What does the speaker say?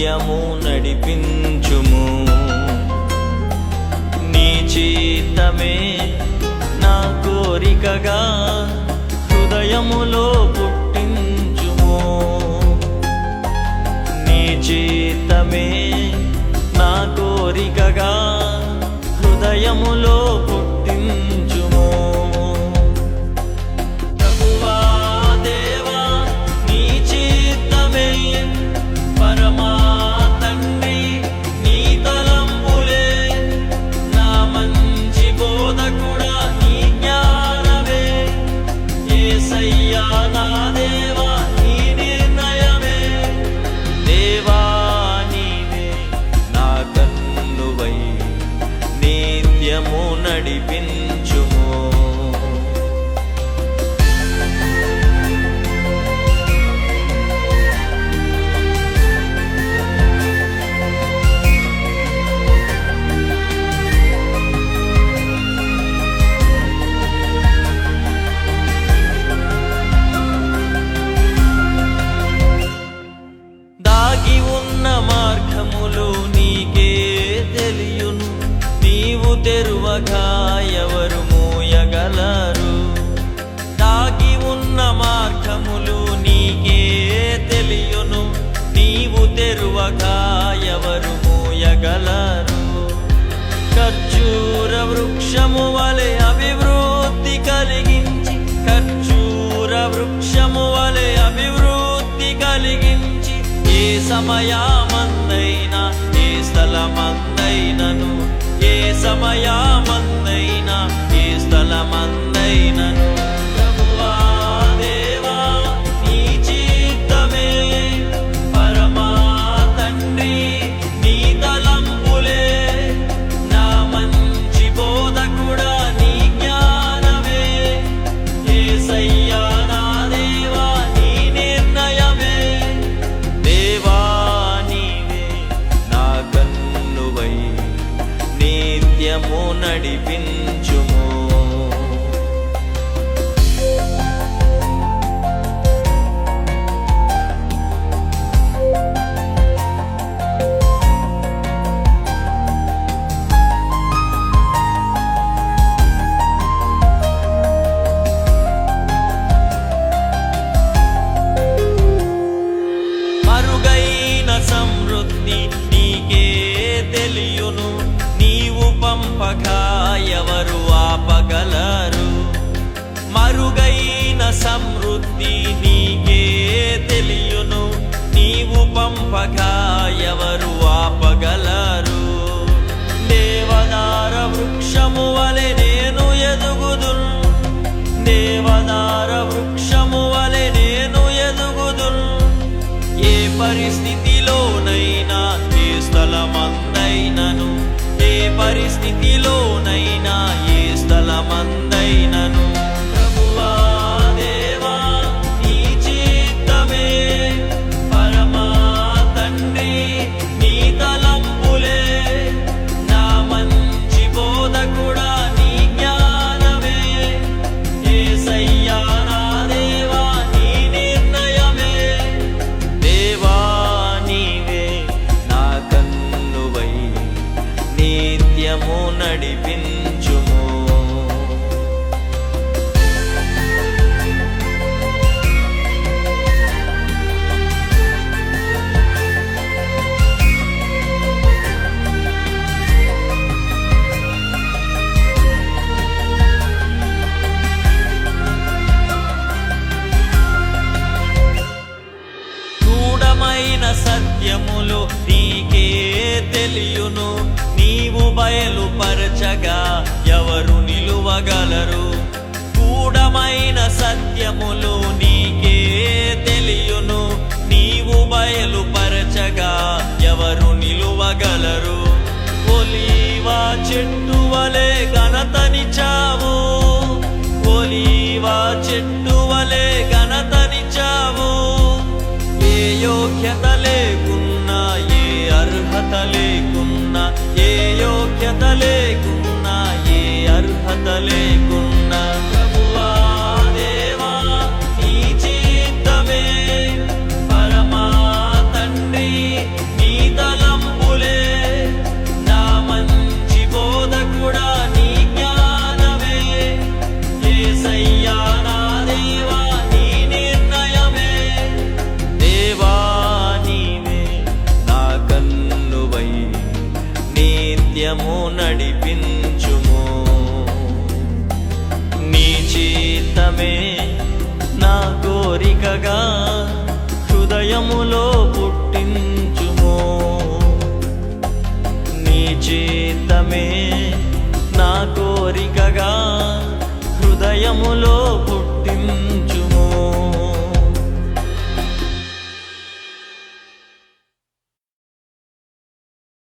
నిత్యము నడిపించుము నీ చిత్తమే నా కోరికగా హృదయములో పుట్టించుము నీ చిత్తమే నా కోరికగా హృదయములో పుట్టించుము ప్రభువా దేవా నీ చిత్తమే పరమా తండ్రి నీ తలంపులే నా మంచి బోధకుడా నీ జ్ఞానమే యేసయ్యా నా దేవా నీ నిర్ణయమే దేవా నీవే నా కన్నువై నిత్యము నడిపించుము దాగి ఉన్న మార్గములు నీకే తెలియును నీవు తెరువగా ఎవరు మూయగలరు దాగి ఉన్న మార్గములు నీకే తెలియును నీవు తెరువగా ఎవరు మూయగలరు ఖర్జూర వృక్షము వలె అభివృద్ధి కలిగించి ఖర్జూర వృక్షము వలె అభివృద్ధి కలిగించి ఏ సమయమందైనా ఏ స్థలమందైనను ఏ సమయమందైనా ఏ స్థలమందైనను ప్రభువా దేవా నీ చిత్తమే పరమా తండ్రి నీ తలంపులే నా మంచి బోధకుడా నీ జ్ఞానమే యేసయ్యా నా దేవా నీ నిర్ణయమే దేవా నీవే నా కన్నువై నిత్యము నడిపించుము మరుగైన సమృద్ధి నీకే తెలియును నీవు పంపగా ఎవరు ఆపగలరు మరుగైన సమృద్ధి నీకే తెలియును నీవు పంపగా ఎవరు ఆపగలరు దేవదార వృక్షము వలె నేను ఎదుగుదును దేవదార వృక్షము వలె నేను ఎదుగుదును ఏ పరిస్థితిలోనైనా ఏ స్థలమందైనను ఏ పరిస్థితిలోనైనా ఏ స్థలమందైనను ప్రభువా దేవా నీ చిత్తమే పరమా తండ్రి నీ తలంపులే నా మంచి బోధకుడా నీ జ్ఞానమే యేసయ్యా నా దేవా నీ నిర్ణయమే దేవా నీవే నా కన్నువై నిత్యము నడిపించుము గూఢమైన సత్యములు నీకే తెలియును నీవు బయలుపరచగా ఎవరు నిలువగలరు గూఢమైన సత్యములు నీకే తెలియును నీవు బయలుపరచగా ఎవరు నిలువగలరు ఒలీవా చెట్టు వలె ఘనతనిచావు ఒలీవా చెట్టు వలె ఘనతనిచావు ఏ యోగ్యత లేకున్నా ఏ అర్హత లేకున్నా ఏ యోగ్యత లేకున్నా ఏ అర్హత లేకున్నా ప్రభువా దేవా నీ చిత్తమే పరమా తండ్రి నీ నడిపించుము నీ చిత్తమే నా కోరికగా హృదయములో పుట్టించుము నీ చిత్తమే నా కోరికగా హృదయములో పుట్టించుము